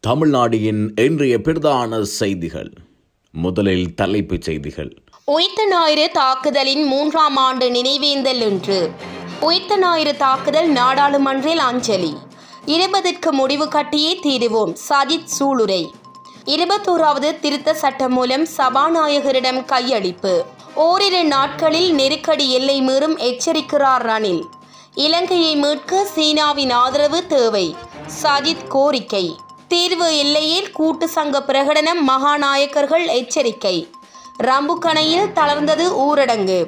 தமிழ்நாடின் இன்றைய பிரதான செய்திகள் முதலில் தலைப்புச் செய்திகள் உயிர்த்த ஞாயிறு தாக்குதலின் மூன்றாம் ஆண்டு நினைவேந்தல் இன்று உயிர்த்த ஞாயிறு தாக்குதல் நாடாளுமன்றில் அஞ்சலி இருபதுக்கு முடிவு கட்டியே தீருவோம் சஜித் சூளுரை இருபத்தோராவது திருத்த சட்டம் மூலம் சபாநாயகரிடம் கையளிப்பு ஓரிரு நாட்களில் நெருக்கடி எல்லை மீறும் எச்சரிக்கிறார் ரணில் இலங்கையை மீட்க சீனாவின் ஆதரவு தேவை சஜித் கோரிக்கை தீர்வு இல்லையில் கூட்டு சங்க பிரகடனம் மகாநாயக்கர்கள் எச்சரிக்கை ரம்புக்கணையில் தளர்ந்தது ஊரடங்கு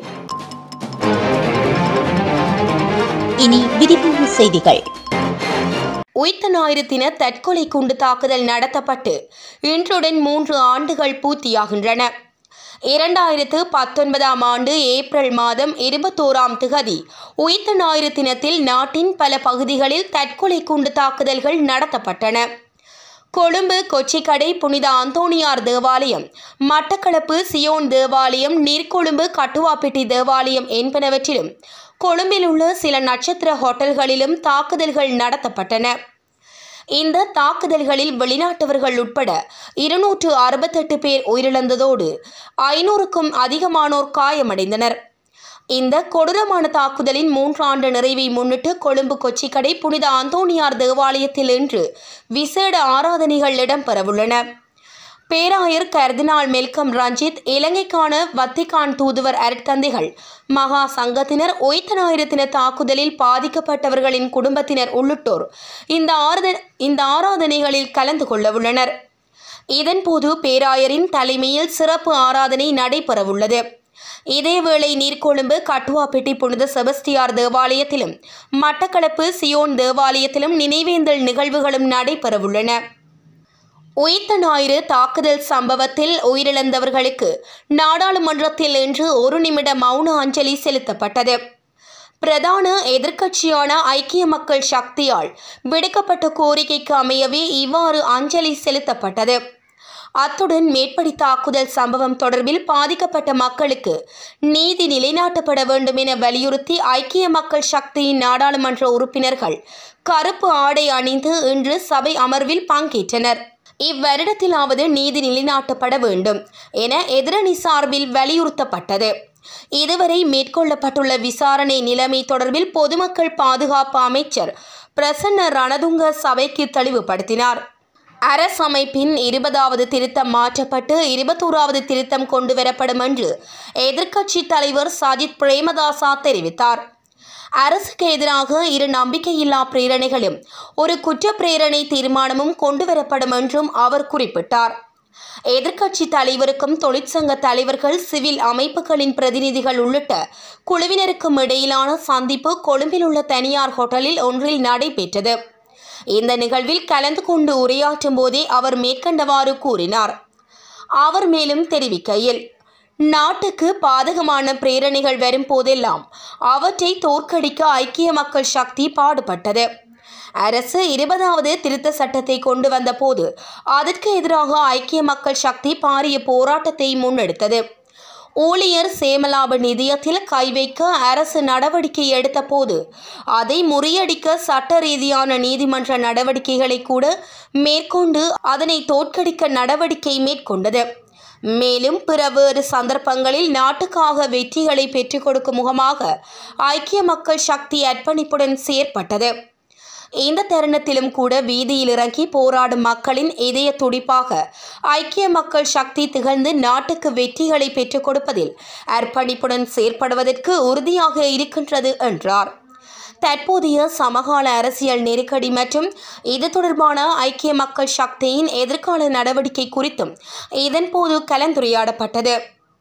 இனி விரிவான செய்திகள் உயிர்த்த ஞாயிறு தின தற்கொலை குண்டு தாக்குதல் நடத்தப்பட்டு இன்றுடன் மூன்று ஆண்டுகள் பூர்த்தியாகின்றன இரண்டாயிரத்து பத்தொன்பதாம் ஆண்டு ஏப்ரல் மாதம் இருபத்தோராம் திகதி உயிர்த்த ஞாயிறு தினத்தில் நாட்டின் பல பகுதிகளில் தற்கொலை குண்டு தாக்குதல்கள் நடத்தப்பட்டன கொழும்பு கொச்சிக்கடை புனித அந்தோணியார் தேவாலயம் மட்டக்களப்பு சியோன் தேவாலயம் நீர்கொழும்பு கட்டுவாப்பெட்டி தேவாலயம் என்பனவற்றிலும் கொழும்பில் உள்ள சில நட்சத்திர ஹோட்டல்களிலும் தாக்குதல்கள் நடத்தப்பட்டன இந்த தாக்குதல்களில் வெளிநாட்டவர்கள் உட்பட இருநூற்று அறுபத்தெட்டு பேர் உயிரிழந்ததோடு ஐநூறுக்கும் அதிகமானோர் காயமடைந்தனர் இந்த கொடூரமான தாக்குதலின் மூன்றாண்டு நிறைவை முன்னிட்டு கொழும்பு கொச்சிக்கடை புனித அந்தோணியார் தேவாலயத்தில் இன்று விசேட ஆராதனைகள் இடம்பெறவுள்ளன பேராயர் கர்தினால் மெல்கம் ரஞ்சித் இலங்கைக்கான வத்திகான் தூதுவர் அருட்தந்தைகள் மகா சங்கத்தினர் ஒய்த்த ஞாயிறு தின தாக்குதலில் பாதிக்கப்பட்டவர்களின் குடும்பத்தினர் உள்ளிட்டோர் இந்த ஆராத இந்த ஆராதனைகளில் கலந்து கொள்ளவுள்ளனர் இதன்போது பேராயரின் தலைமையில் சிறப்பு ஆராதனை நடைபெறவுள்ளது இதேவேளை நீர்கொழும்பு கட்டுவாப்பெட்டி புனித செபஸ்டியார் தேவாலயத்திலும் மட்டக்களப்பு சியோன் தேவாலயத்திலும் நினைவேந்தல் நிகழ்வுகளும் நடைபெறவுள்ளன உயிர்த்த ஞாயிறு தாக்குதல் சம்பவத்தில் உயிரிழந்தவர்களுக்கு நாடாளுமன்றத்தில் இன்று ஒரு நிமிட மௌன அஞ்சலி செலுத்தப்பட்டது பிரதான எதிர்க்கட்சியான ஐக்கிய மக்கள் சக்தியால் விடுக்கப்பட்ட கோரிக்கைக்கு அமையவே இவ்வாறு அஞ்சலி செலுத்தப்பட்டது அத்துடன் மேற்படி தாக்குதல் சம்பவம் தொடர்பில் பாதிக்கப்பட்ட மக்களுக்கு நீதி நிலைநாட்டப்பட வேண்டும் என வலியுறுத்தி ஐக்கிய மக்கள் சக்தியின் நாடாளுமன்ற உறுப்பினர்கள் கருப்பு ஆடை அணிந்து இன்று சபை அமர்வில் பங்கேற்றனர் இவ்வருடத்திலாவது நீதி நிலைநாட்டப்பட வேண்டும் என எதிரணி சார்பில் வலியுறுத்தப்பட்டது இதுவரை மேற்கொள்ளப்பட்டுள்ள விசாரணை நிலைமை தொடர்பில் பொதுமக்கள் பாதுகாப்பு அமைச்சர் பிரசன்ன ரணதுங்க சபைக்கு தெளிவுபடுத்தினார் அரசமைப்பின் இருபதாவது திருத்தம் மாற்றப்பட்டு இருபத்தோராவது திருத்தம் கொண்டுவரப்படும் என்று எதிர்க்கட்சி தலைவர் சஜித் பிரேமதாசா தெரிவித்தார் அரசுக்கு எதிராக இரு நம்பிக்கையில்லா பிரேரணைகளும் ஒரு குற்ற பிரேரணை தீர்மானமும் கொண்டுவரப்படும் என்றும் அவர் குறிப்பிட்டார் எதிர்க்கட்சி தலைவருக்கும் தொழிற்சங்க தலைவர்கள் சிவில் அமைப்புகளின் பிரதிநிதிகள் உள்ளிட்ட குழுவினருக்கும் இடையிலான சந்திப்பு கொழும்பில் உள்ள தனியார் ஹோட்டலில் ஒன்றில் நடைபெற்றது இந்த நிகழ்வில் கலந்து கொண்டு உரையாற்றும் போதே அவர் மேற்கண்டவாறு கூறினார் அவர் மேலும் தெரிவிக்கையில் நாட்டுக்கு பாதகமான பிரேரணைகள் வரும் போதெல்லாம் அவற்றை தோற்கடிக்க ஐக்கிய மக்கள் சக்தி பாடுபட்டது அரசு இருபதாவது திருத்த சட்டத்தை கொண்டு வந்த போது அதற்கு எதிராக ஐக்கிய மக்கள் சக்தி பாரிய போராட்டத்தை முன்னெடுத்தது ஊழியர் சேமலாப நிதியத்தில் கை வைக்க அரசு நடவடிக்கை எடுத்த போது அதை முறியடிக்க சட்ட ரீதியான நீதிமன்ற நடவடிக்கைகளை கூட மேற்கொண்டு அதனை தோற்கடிக்க நடவடிக்கை மேற்கொண்டது மேலும் பிற வேறு சந்தர்ப்பங்களில் நாட்டுக்காக வெற்றிகளை பெற்றுக் கொடுக்கும் முகமாக ஐக்கிய மக்கள் சக்தி அர்ப்பணிப்புடன் செயற்பட்டது இந்த தருணத்திலும் கூட வீதியில் இறங்கி போராடும் மக்களின் இதய துடிப்பாக ஐக்கிய மக்கள் சக்தி திகழ்ந்து நாட்டுக்கு வெற்றிகளை பெற்றுக் கொடுப்பதில் அர்ப்பணிப்புடன் செயற்படுவதற்கு உறுதியாக இருக்கின்றது என்றார் தற்போதைய சமகால அரசியல் நெருக்கடி மற்றும் இது தொடர்பான ஐக்கிய மக்கள் சக்தியின் எதிர்கால நடவடிக்கை குறித்தும் இதன்போது கலந்துரையாடப்பட்டது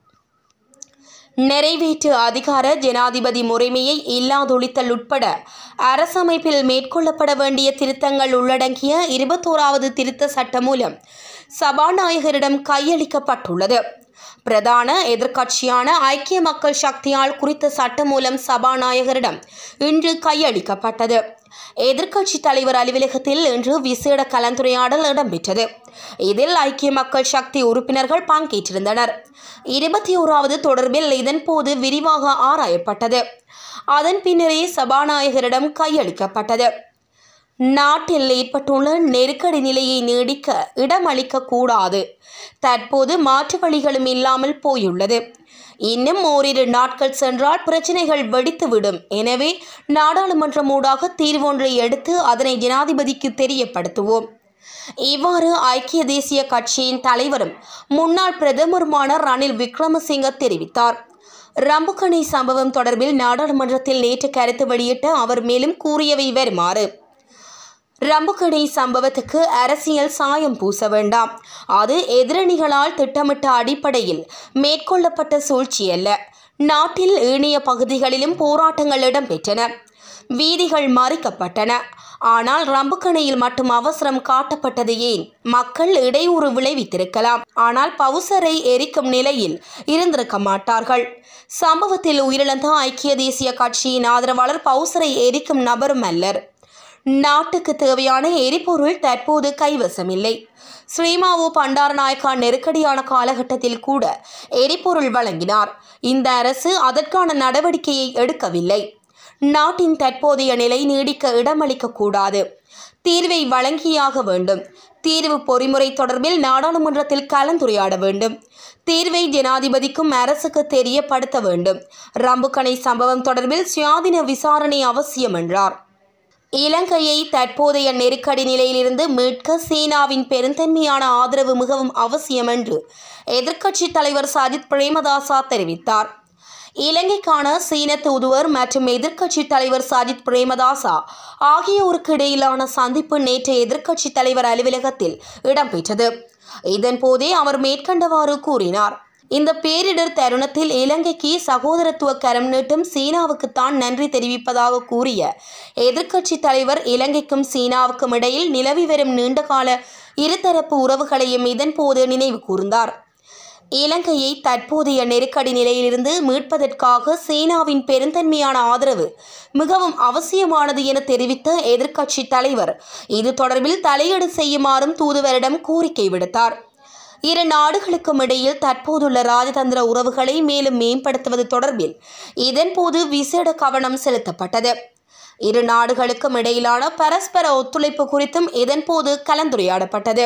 நிறைவேற்று அதிகார ஜனாதிபதி முறைமையை இல்லாதொழித்தல் உட்பட அரசமைப்பில் மேற்கொள்ளப்பட வேண்டிய திருத்தங்கள் உள்ளடங்கிய இருபத்தோராவது திருத்த சட்டம் மூலம் சபாநாயகரிடம் கையளிக்கப்பட்டுள்ளது பிரதான எதிர்க்கட்சியான ஐக்கிய மக்கள் சக்தியால் குறித்த சட்டம் மூலம் சபாநாயகரிடம் இன்று கையளிக்கப்பட்டது எதிர்க்கட்சி தலைவர் அலுவலகத்தில் இன்று விசேட கலந்துரையாடல் இடம்பெற்றது இதில் ஐக்கிய மக்கள் சக்தி உறுப்பினர்கள் பங்கேற்றிருந்தனர் இருபத்தி ஓராவது தொடர்பில் இதன்போது விரிவாக ஆராயப்பட்டது அதன் பின்னரே சபாநாயகரிடம் கையளிக்கப்பட்டது நாட்டில் ஏற்பட்டுள்ள நெருக்கடி நிலையை நீடிக்க இடமளிக்க கூடாது தற்போது மாற்று வழிகளும் இல்லாமல் போயுள்ளது இன்னும் ஓரிரு நாட்கள் சென்றால் பிரச்சனைகள் வெடித்துவிடும் எனவே நாடாளுமன்றம் ஊடாக தீர்வொன்றை எடுத்து அதனை ஜனாதிபதிக்கு தெரியப்படுத்துவோம் இவ்வாறு ஐக்கிய தேசிய கட்சியின் தலைவரும் முன்னாள் பிரதமருமான ரணில் விக்ரமசிங்க தெரிவித்தார் ரம்புகணி சம்பவம் தொடர்பில் நாடாளுமன்றத்தில் நேற்று கருத்து வெளியிட்ட அவர் மேலும் கூறியவை வருமாறு ரம்புகணி சம்பவத்துக்கு அரசியல் சாயம் பூச வேண்டாம் அது எதிரணிகளால் திட்டமிட்ட அடிப்படையில் மேற்கொள்ளப்பட்ட சூழ்ச்சி அல்ல நாட்டில் ஏனைய பகுதிகளிலும் போராட்டங்கள் இடம்பெற்றன வீதிகள் மறிக்கப்பட்டன ஆனால் ரம்புக்கணையில் மட்டும் அவசரம் காட்டப்பட்டது ஏன் மக்கள் இடையூறு விளைவித்திருக்கலாம் ஆனால் பவுசரை எரிக்கும் நிலையில் இருந்திருக்க மாட்டார்கள் சம்பவத்தில் உயிரிழந்த ஐக்கிய தேசிய கட்சியின் ஆதரவாளர் பவுசரை எரிக்கும் நபரும் அல்லர் நாட்டுக்கு தேவையான எரிபொருள் தற்போது கைவசமில்லை ஸ்ரீமாவு பண்டாரநாயக்கா நெருக்கடியான காலகட்டத்தில் கூட எரிபொருள் வழங்கினார் இந்த அரசு அதற்கான நடவடிக்கையை எடுக்கவில்லை நாட்டின் தற்போதைய நிலை நீடிக்க இடமளிக்க கூடாது தீர்வை வழங்கியாக வேண்டும் தீர்வு பொறிமுறை தொடர்பில் நாடாளுமன்றத்தில் கலந்துரையாட வேண்டும் தீர்வை ஜனாதிபதிக்கும் அரசுக்கு தெரியப்படுத்த வேண்டும் ரம்புக்கணை சம்பவம் தொடர்பில் சுயாதீன விசாரணை அவசியம் என்றார் இலங்கையை தற்போதைய நெருக்கடி நிலையிலிருந்து மீட்க சீனாவின் பெருந்தன்மையான ஆதரவு மிகவும் அவசியம் என்று எதிர்க்கட்சித் தலைவர் சஜித் பிரேமதாசா தெரிவித்தார் இலங்கைக்கான சீன தூதுவர் மற்றும் எதிர்க்கட்சித் தலைவர் சஜித் பிரேமதாசா ஆகியோருக்கு இடையிலான சந்திப்பு நேற்று எதிர்க்கட்சித் தலைவர் அலுவலகத்தில் இடம்பெற்றது இதன்போதே அவர் மேற்கண்டவாறு கூறினார் இந்த பேரிடர் தருணத்தில் இலங்கைக்கு சகோதரத்துவ கரம் நீட்டும் சீனாவுக்குத்தான் நன்றி தெரிவிப்பதாக கூறிய எதிர்க்கட்சித் தலைவர் இலங்கைக்கும் சீனாவுக்கும் இடையில் நிலவி வரும் நீண்டகால இருதரப்பு உறவுகளையும் இதன்போது நினைவு கூர்ந்தார் இலங்கையை தற்போதைய நெருக்கடி நிலையிலிருந்து மீட்பதற்காக சீனாவின் பெருந்தன்மையான ஆதரவு மிகவும் அவசியமானது என தெரிவித்த எதிர்க்கட்சி தலைவர் இது தொடர்பில் தலையீடு செய்யுமாறும் தூதுவரிடம் கோரிக்கை விடுத்தார் இரு நாடுகளுக்கும் இடையில் தற்போதுள்ள ராஜதந்திர உறவுகளை மேலும் மேம்படுத்துவது தொடர்பில் இதன்போது விசேட கவனம் செலுத்தப்பட்டது இரு நாடுகளுக்கும் இடையிலான பரஸ்பர ஒத்துழைப்பு குறித்தும் இதன்போது கலந்துரையாடப்பட்டது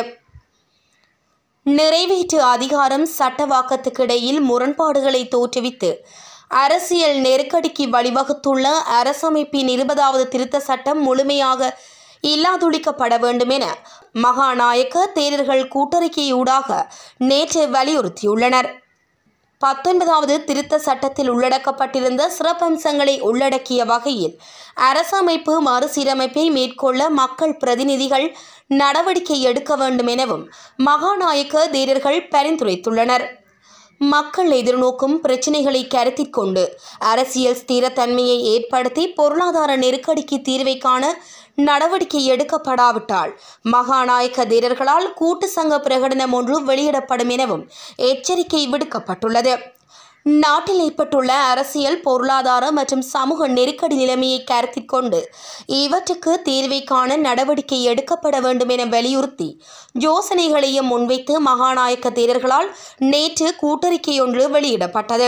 நிறைவேற்று அதிகாரம் சட்டவாக்கத்துக்கு இடையில் முரண்பாடுகளை தோற்றுவித்து அரசியல் நெருக்கடிக்கு வழிவகுத்துள்ள அரசமைப்பின் இருபதாவது திருத்த சட்டம் முழுமையாக இல்லாதொழிக்கப்பட வேண்டும் என மகாநாயக்க தேரர்கள் கூட்டறிக்கையூடாக நேற்று வலியுறுத்தியுள்ளனர் பத்தொன்பதாவது திருத்த சட்டத்தில் உள்ளடக்கப்பட்டிருந்த சிறப்பம்சங்களை உள்ளடக்கிய வகையில் அரசமைப்பு மறுசீரமைப்பை மேற்கொள்ள மக்கள் பிரதிநிதிகள் நடவடிக்கை எடுக்க வேண்டும் எனவும் மகாநாயக்க தேரர்கள் பரிந்துரைத்துள்ளனர் மக்கள் எதிர்நோக்கும் பிரச்சினைகளை கருத்தில் கொண்டு அரசியல் ஸ்திரத்தன்மையை ஏற்படுத்தி பொருளாதார நெருக்கடிக்கு தீர்வை காண நடவடிக்கை எடுக்கப்படாவிட்டால் மகாநாயக்க வீரர்களால் கூட்டு சங்க பிரகடனம் ஒன்று வெளியிடப்படும் எனவும் எச்சரிக்கை விடுக்கப்பட்டுள்ளது நாட்டில் ஏற்பட்டுள்ள அரசியல் பொருளாதார மற்றும் சமூக நெருக்கடி நிலைமையை கருத்தில் கொண்டு இவற்றுக்கு தீர்வை காண நடவடிக்கை எடுக்கப்பட வேண்டும் என வலியுறுத்தி யோசனைகளையும் முன்வைத்து மகாநாயக்க தேரர்களால் நேற்று கூட்டறிக்கையொன்று வெளியிடப்பட்டது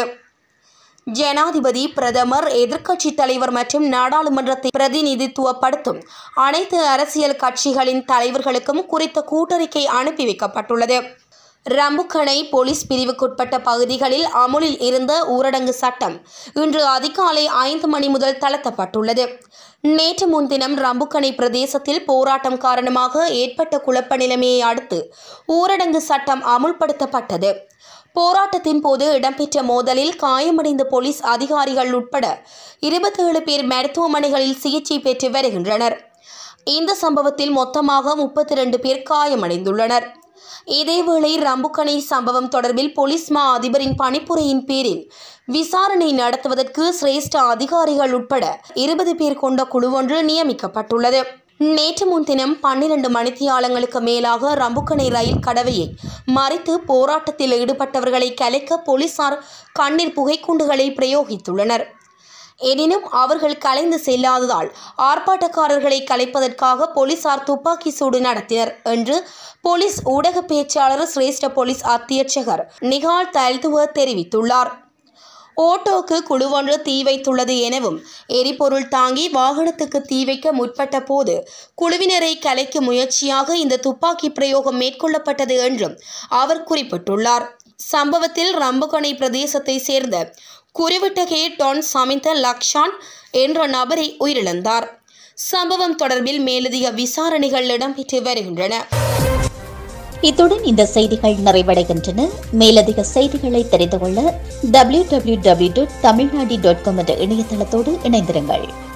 ஜனாதிபதி பிரதமர் எதிர்க்கட்சித் தலைவர் மற்றும் நாடாளுமன்றத்தை பிரதிநிதித்துவப்படுத்தும் அனைத்து அரசியல் கட்சிகளின் தலைவர்களுக்கும் குறித்த கூட்டறிக்கை அனுப்பி வைக்கப்பட்டுள்ளது ரம்புக்கணை போலீஸ் பிரிவுக்குட்பட்ட பகுதிகளில் அமுலில் இருந்த ஊரடங்கு சட்டம் இன்று அதிகாலை ஐந்து மணி முதல் தளர்த்தப்பட்டுள்ளது நேற்று முன்தினம் ரம்புக்கணை பிரதேசத்தில் போராட்டம் காரணமாக ஏற்பட்ட குழப்ப நிலைமையை அடுத்து ஊரடங்கு சட்டம் அமுல்படுத்தப்பட்டது போராட்டத்தின் போது இடம்பெற்ற மோதலில் காயமடைந்த போலீஸ் அதிகாரிகள் உட்பட இருபத்தேழு பேர் மருத்துவமனைகளில் சிகிச்சை பெற்று வருகின்றனர் இந்த சம்பவத்தில் மொத்தமாக முப்பத்தி ரெண்டு பேர் காயமடைந்துள்ளனர் இதேவேளை ரம்புக்கணை சம்பவம் தொடர்பில் போலீஸ் மா அதிபரின் பணிப்புரையின் பேரில் விசாரணை நடத்துவதற்கு சிரேஷ்ட அதிகாரிகள் உட்பட இருபது பேர் கொண்ட குழுவொன்று நியமிக்கப்பட்டுள்ளது நேற்று முன்தினம் பன்னிரண்டு மணித்தியாலங்களுக்கு மேலாக ரம்புக்கணை ரயில் கடவையை மறித்து போராட்டத்தில் ஈடுபட்டவர்களை கலைக்க போலீசார் கண்ணீர் புகைக்குண்டுகளை பிரயோகித்துள்ளனர் எனினும் அவர்கள் கலைந்து செல்லாததால் ஆர்ப்பாட்டக்காரர்களை கலைப்பதற்காக போலீசார் துப்பாக்கி சூடு நடத்தினர் என்று போலீஸ் ஊடக பேச்சாளர் சிரேஷ்ட போலீஸ் அத்தியட்சகர் நிகால் தல்துவ தெரிவித்துள்ளார் ஓட்டோக்கு குழுவொன்று தீ வைத்துள்ளது எனவும் எரிபொருள் தாங்கி வாகனத்துக்கு தீ வைக்க முற்பட்ட போது குழுவினரை கலைக்கும் முயற்சியாக இந்த துப்பாக்கி பிரயோகம் மேற்கொள்ளப்பட்டது என்றும் அவர் குறிப்பிட்டுள்ளார் சம்பவத்தில் ரம்புகணை பிரதேசத்தை சேர்ந்த குருவிட்டகே டான் சமிந்த லக்ஷான் என்ற நபரை உயிரிழந்தார் சம்பவம் தொடர்பில் மேலதிக விசாரணைகள் இடம்பெற்று வருகின்றன இத்துடன் இந்த செய்திகள் நிறைவடைகின்றன மேலதிக செய்திகளை தெரிந்து கொள்ள W W W dot Tamilnadu dot com என்ற இணையதளத்தோடு இணைந்திருங்கள்